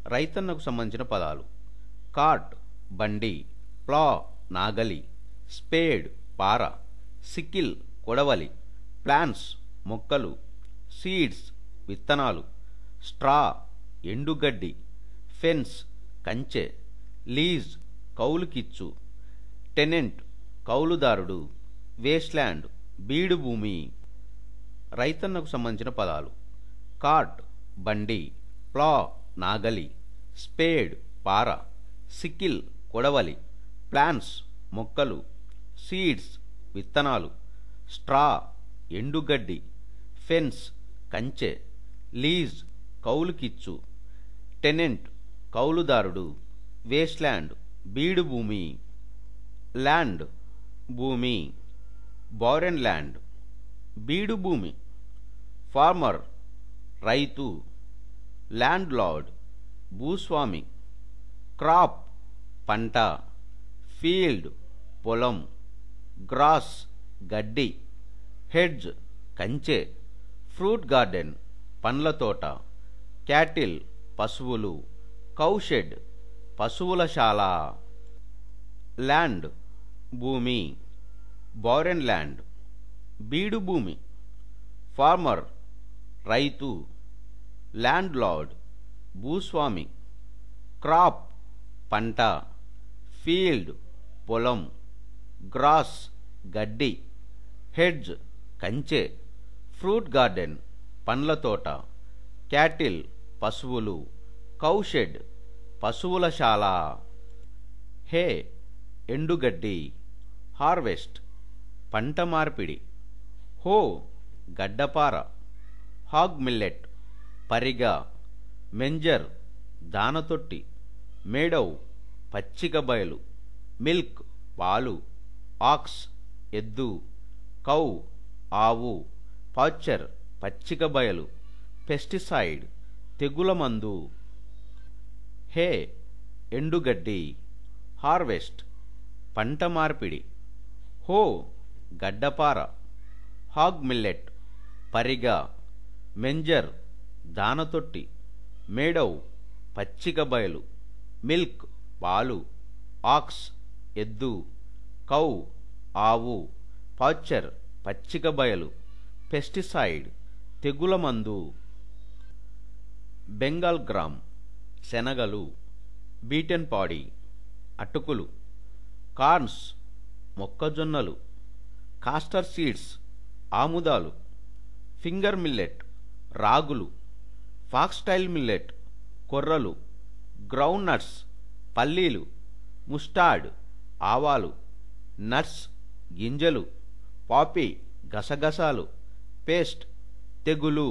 రైతన్నకు సంబంధించిన పదాలు కార్ట్ బండి ప్లా నాగలి స్పేడ్ పార సికిల్ కొడవలి ప్లాంట్స్ మొక్కలు సీడ్స్ విత్తనాలు స్ట్రా ఎండుగడ్డి ఫెన్స్ కంచె లీజ్ కౌలుకిచ్చు టెనెంట్ కౌలుదారుడు వేస్ట్లాండ్ బీడు భూమి రైతన్నకు సంబంధించిన పదాలు కార్ట్ బండి ప్లా నాగలి స్పేడ్ పార సికిల్ కొడవలి ప్లాంట్స్ మొక్కలు సీడ్స్ విత్తనాలు స్ట్రా ఎండుగడ్డి ఫెన్స్ కంచె లీజ్ కౌలుకిచ్చు టెనెంట్ కౌలుదారుడు వేస్ట్లాండ్ బీడు భూమి ల్యాండ్ భూమి బారెన్ ల్యాండ్ బీడు భూమి ఫార్మర్ రైతు ల్యాండ్ లార్డ్ భూస్వామి క్రాప్ పంట ఫీల్డ్ పొలం గ్రాస్ గడ్డి హెడ్జ్ కంచె ఫ్రూట్ గార్డెన్ పండ్ల తోట క్యాటిల్ పశువులు కౌషెడ్ పశువుల శాల ల్యాండ్ భూమి బారెన్ ల్యాండ్ బీడు భూమి ఫార్మర్ రైతు ల్యాండ్ లార్డ్ భూస్వామి క్రాప్ పంట ఫీల్డ్ పొలం గ్రాస్ గడ్డి హెడ్జ్ కంచె ఫ్రూట్ గార్డెన్ పండ్ల తోట క్యాటిల్ పశువులు కౌషెడ్ పశువుల శాల హే ఎండుగడ్డి హార్వెస్ట్ పంట మార్పిడి హో గడ్డపార హాగ్ మిల్లెట్ పరిగ మెంజర్ దానతొట్టి మేడవ్ పచ్చిక బయలు మిల్క్ పాలు ఆక్స్ ఎద్దు కౌ ఆవు పాచర్ పచ్చిక బయలు పెస్టిసైడ్ తెగుల మందు హే ఎండుగడ్డి హార్వెస్ట్ పంట మార్పిడి హో గడ్డపార హాగ్ మిల్లెట్ పరిగ మెంజర్ దానతొట్టి మేడవ్ పచ్చిక బయలు మిల్క్ పాలు ఆక్స్ ఎద్దు కౌ ఆవు పాచర్ పచ్చిక బయలు పెస్టిసైడ్ తెగుల మందు బెంగాల్ గ్రామ్ శనగలు బీటెన్ పాడి అటుకులు కార్న్స్ మొక్కజొన్నలు కాస్టర్ సీడ్స్ ఆముదాలు ఫింగర్ మిల్లెట్ రాగులు ఫాక్స్టైల్ మిల్లెట్ కొర్రలు గ్రౌండ్ నట్స్ పల్లీలు ముస్టార్డ్ ఆవాలు నట్స్ గింజలు పాపీ గసగసాలు పేస్ట్ తెగులు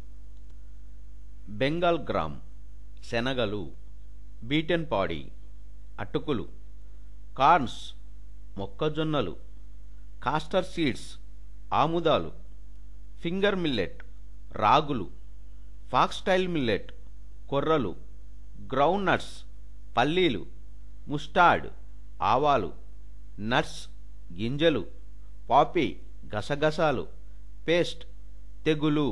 బెంగాల్ గ్రామ్ శనగలు బీటెన్ పాడి అటుకులు కార్న్స్ మొక్కజొన్నలు కాస్టర్ సీడ్స్ ఆముదాలు ఫింగర్ మిల్లెట్ రాగులు ఫాక్స్టైల్ మిల్లెట్ కొర్రలు గ్రౌండ్ నట్స్ పల్లీలు ముస్టార్డ్ ఆవాలు నట్స్ గింజలు పాపీ గసగసాలు పేస్ట్ తెగులు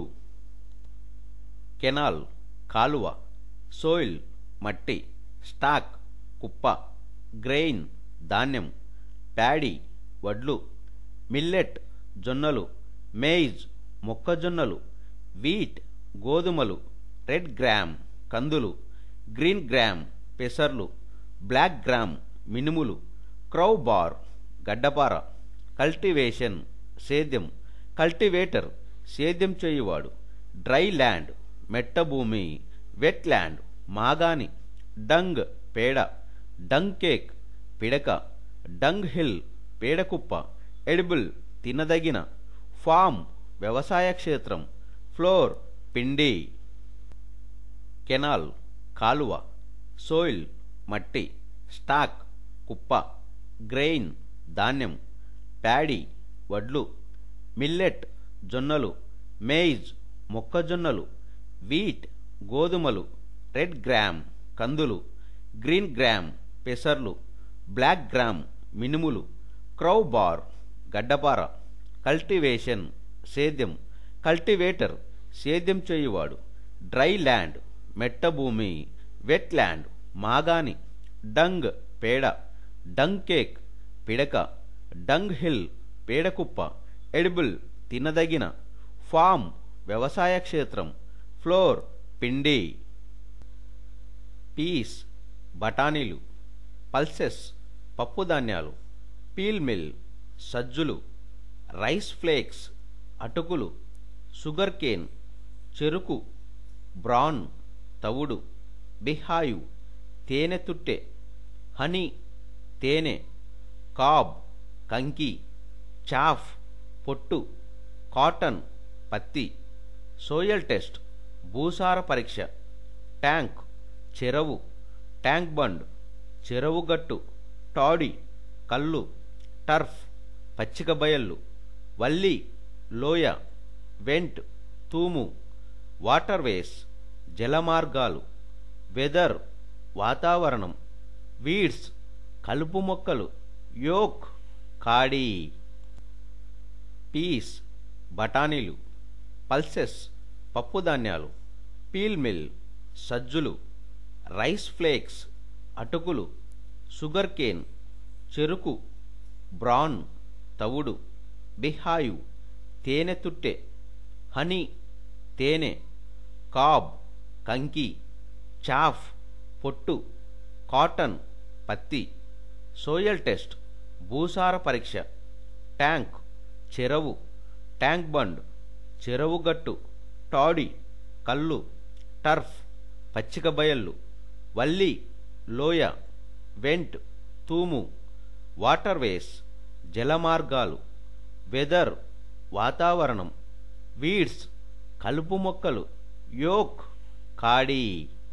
కెనాల్ కాలువ సోయిల్ మట్టి స్టాక్ కుప్ప గ్రెయిన్ ధాన్యం ప్యాడీ వడ్లు మిల్లెట్ జొన్నలు మేయిజ్ మొక్కజొన్నలు వీట్ గోధుమలు రెడ్ గ్రామ్ కందులు గ్రీన్ గ్రామ్ పెసర్లు బ్లాక్ గ్రామ్ మినుములు క్రౌ బార్ గడ్డపార కల్టివేషన్ సేద్యం కల్టివేటర్ సేద్యం చేయువాడు డ్రై ల్యాండ్ మెట్ట భూమి వెట్ ల్యాండ్ మాగాని డంగ్ పేడ డంగ్ కేక్ పిడక డంగ్ హిల్ పేడకుప్ప ఎడిబుల్ తినదగిన ఫామ్ వ్యవసాయ క్షేత్రం ఫ్లోర్ పిండి కెనాల్ కాలువ సోయిల్ మట్టి స్టాక్ కుప్ప గ్రెయిన్ ధాన్యం ప్యాడీ వడ్లు మిల్లెట్ జొన్నలు మేయిజ్ మొక్కజొన్నలు వీట్ గోధుమలు రెడ్ గ్రామ్ కందులు గ్రీన్ గ్రామ్ పెసర్లు బ్లాక్ గ్రామ్ మినుములు క్రౌ బార్ గడ్డపార కల్టివేషన్ సేద్యం కల్టివేటర్ సేద్యం చేయువాడు డ్రై ల్యాండ్ మెట్ట భూమి వెట్లాండ్ మాగాని డంగ్ పేడ డంగ్ కేక్ పిడక డంగ్ హిల్ పేడకుప్ప ఎడిబుల్ తినదగిన ఫామ్ వ్యవసాయ క్షేత్రం ఫ్లోర్ పిండి పీస్ బఠానీలు పల్సెస్ పప్పుధాన్యాలు పీల్ మిల్ సజ్జులు రైస్ ఫ్లేక్స్ అటుకులు షుగర్ కేన్ చెరుకు బ్రాన్ తవుడు బిహాయు తేనె తుట్టె హనీ తేనె కాబ్ కంకి చాఫ్ పొట్టు కాటన్ పత్తి సోయల్ టెస్ట్ భూసార పరీక్ష ట్యాంక్ చెరవు ట్యాంక్ బండ్ చెరవు గట్టు టాడీ కల్లు టర్ఫ్ పచ్చిక బయళ్ళు వల్లి లోయ వెంట్ తూము వాటర్వేస్ జలమార్గాలు వెదర్ వాతావరణం వీడ్స్ కలుపు మొక్కలు యోక్ కాడి పీస్ బఠానీలు పల్సెస్ పప్పుధాన్యాలు పీల్ మిల్ సజ్జులు రైస్ ఫ్లేక్స్ అటుకులు షుగర్ కేన్ చెరుకు బ్రాన్ తవుడు బిహాయు తేనె తుట్టె హనీ తేనె కాబ్ కంకి చాఫ్ పొట్టు కాటన్ పత్తి సోయల్ టెస్ట్ భూసార పరీక్ష ట్యాంక్ చెరవు ట్యాంక్ బండ్ చెరవు గట్టు టాడీ కల్లు టర్ఫ్ పచ్చిక బయళ్ళు వల్లి లోయ వెంట్ తూము వాటర్వేస్ జలమార్గాలు వెదర్ వాతావరణం వీడ్స్ కలుపు మొక్కలు యోక్ కాడి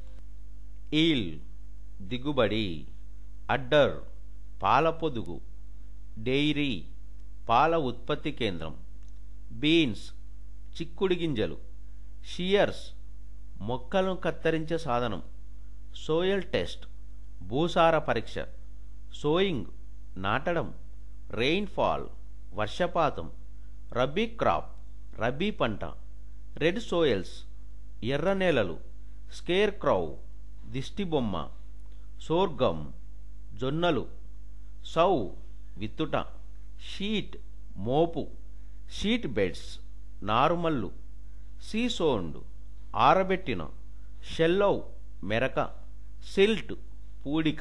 ఈల్ దిగుబడి అడ్డర్ పాల పొదుగు డెయిరీ పాల ఉత్పత్తి కేంద్రం బీన్స్ చిక్కుడు గింజలు షియర్స్ మొక్కలను కత్తిరించే సాధనం సోయల్ టెస్ట్ భూసార పరీక్ష సోయింగ్ నాటడం రెయిన్ఫాల్ వర్షపాతం రబీ క్రాప్ రబీ పంట రెడ్ సోయల్స్ ఎర్ర నేలలు స్కేర్ క్రౌ దిష్టిబొమ్మ సోర్గం జొన్నలు సౌ విత్తుట షీట్ మోపు షీట్ బెడ్స్ నారుమల్లు సీసోండ్ ఆరబెట్టిన షెల్లౌ మెరక సిల్ట్ పూడిక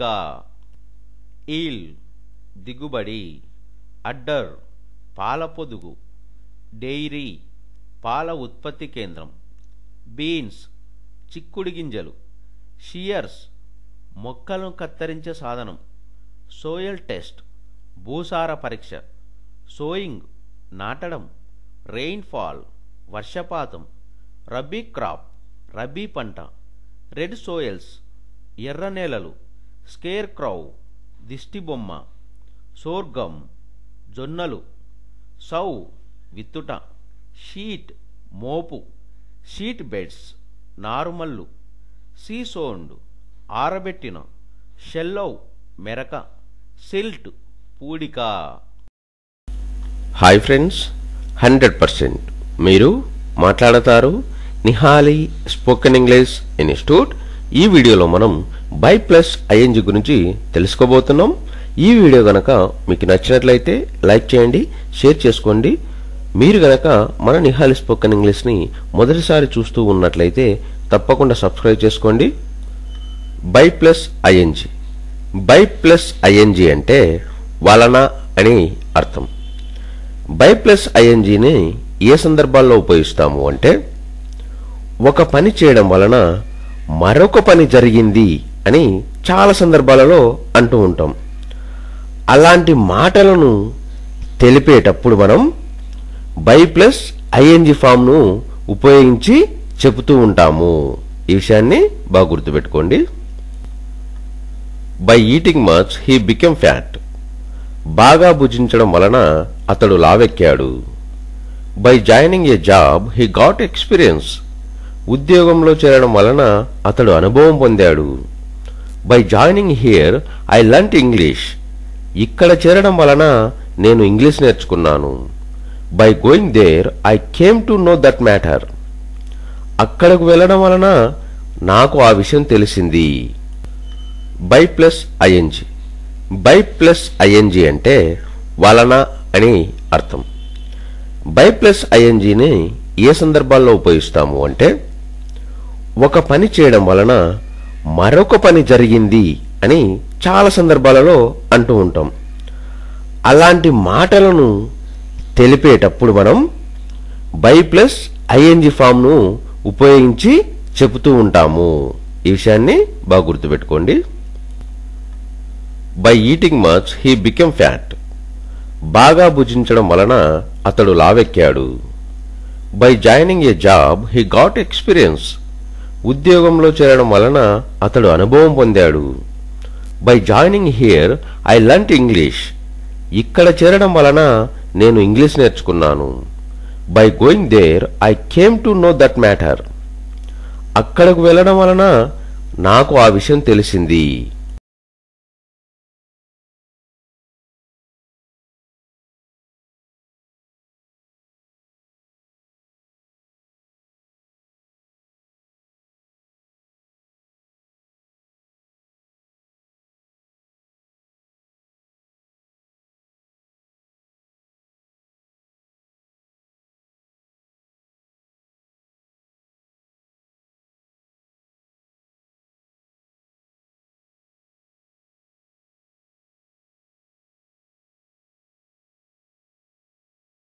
ఈల్ దిగుబడి అడ్డర్ పాల పొదుగు డెయిరీ పాల ఉత్పత్తి కేంద్రం బీన్స్ చిక్కుడు గింజలు షియర్స్ మొక్కలను కత్తిరించే సాధనం సోయల్ టెస్ట్ భూసార పరీక్ష సోయింగ్ నాటడం రెయిన్ఫాల్ వర్షపాతం రబీ క్రాప్ రబీ పంట రెడ్ సోయల్స్ ఎర్ర నేలలు స్కేర్ క్రౌ దిష్టిబొమ్మ సోర్గం జొన్నలు సౌ విత్తుట షీట్ మోపు షీట్ బెడ్స్ నారుమల్లు సీసోండ్ ఆరబెట్టిన షెల్లౌ మెరక సిల్ట్ పూడిక హాయ్ ఫ్రెండ్స్ హండ్రెడ్ పర్సెంట్ మీరు మాట్లాడతారు నిహాలి స్పోకెన్ ఇంగ్లీష్ ఇన్స్టిట్యూట్ ఈ వీడియోలో మనం బై ప్లస్ ఐఎన్జి గురించి తెలుసుకోబోతున్నాం ఈ వీడియో గనక మీకు నచ్చినట్లయితే లైక్ చేయండి షేర్ చేసుకోండి మీరు గనక మన నిహాలి స్పోకెన్ ఇంగ్లీష్ని మొదటిసారి చూస్తూ ఉన్నట్లయితే తప్పకుండా సబ్స్క్రైబ్ చేసుకోండి by plus ING by plus ING అంటే వలన అని అర్థం బై ప్లస్ ఐఎన్జిని ఏ సందర్భాల్లో ఉపయోగిస్తాము అంటే ఒక పని చేయడం వలన మరొక పని జరిగింది అని చాలా సందర్భాలలో అంటూ ఉంటాం అలాంటి మాటలను తెలిపేటప్పుడు మనం బై ప్లస్ ఐఎన్జి ఫామ్ను ఉపయోగించి చెబుతూ ఉంటాము ఈ విషయాన్ని బాగా గుర్తుపెట్టుకోండి by eating much he became fat బాగా భుజించడం వలన అతడు లావెక్కాడు by joining a job he got experience ఉద్యోగంలో చేరడం వలన అతడు అనుభవం పొందాడు by joining here I learn English ఇక్కడ చేరడం వలన నేను ఇంగ్లీష్ నేర్చుకున్నాను by going there I came to know that matter అక్కడకు వెళ్ళడం వలన నాకు ఆ విషయం తెలిసింది by plus ING by plus ING అంటే వలన అని అర్థం బై ప్లస్ ఐఎన్జిని ఏ సందర్భాల్లో ఉపయోగిస్తాము అంటే ఒక పని చేయడం వలన మరొక పని జరిగింది అని చాలా సందర్భాలలో అంటూ ఉంటాం అలాంటి మాటలను తెలిపేటప్పుడు మనం బై ప్లస్ ఐఎన్జి ఫామ్ను ఉపయోగించి చెబుతూ ఉంటాము ఈ విషయాన్ని బాగా గుర్తుపెట్టుకోండి by eating much he became fat బాగా భుజించడం వలన అతడు లావెక్కాడు by joining a job he got experience ఉద్యోగంలో చేరడం వలన అతడు అనుభవం పొందాడు by joining here I learn English ఇక్కడ చేరడం వలన నేను ఇంగ్లీష్ నేర్చుకున్నాను by going there I came to know that matter అక్కడకు వెళ్ళడం వలన నాకు ఆ విషయం తెలిసింది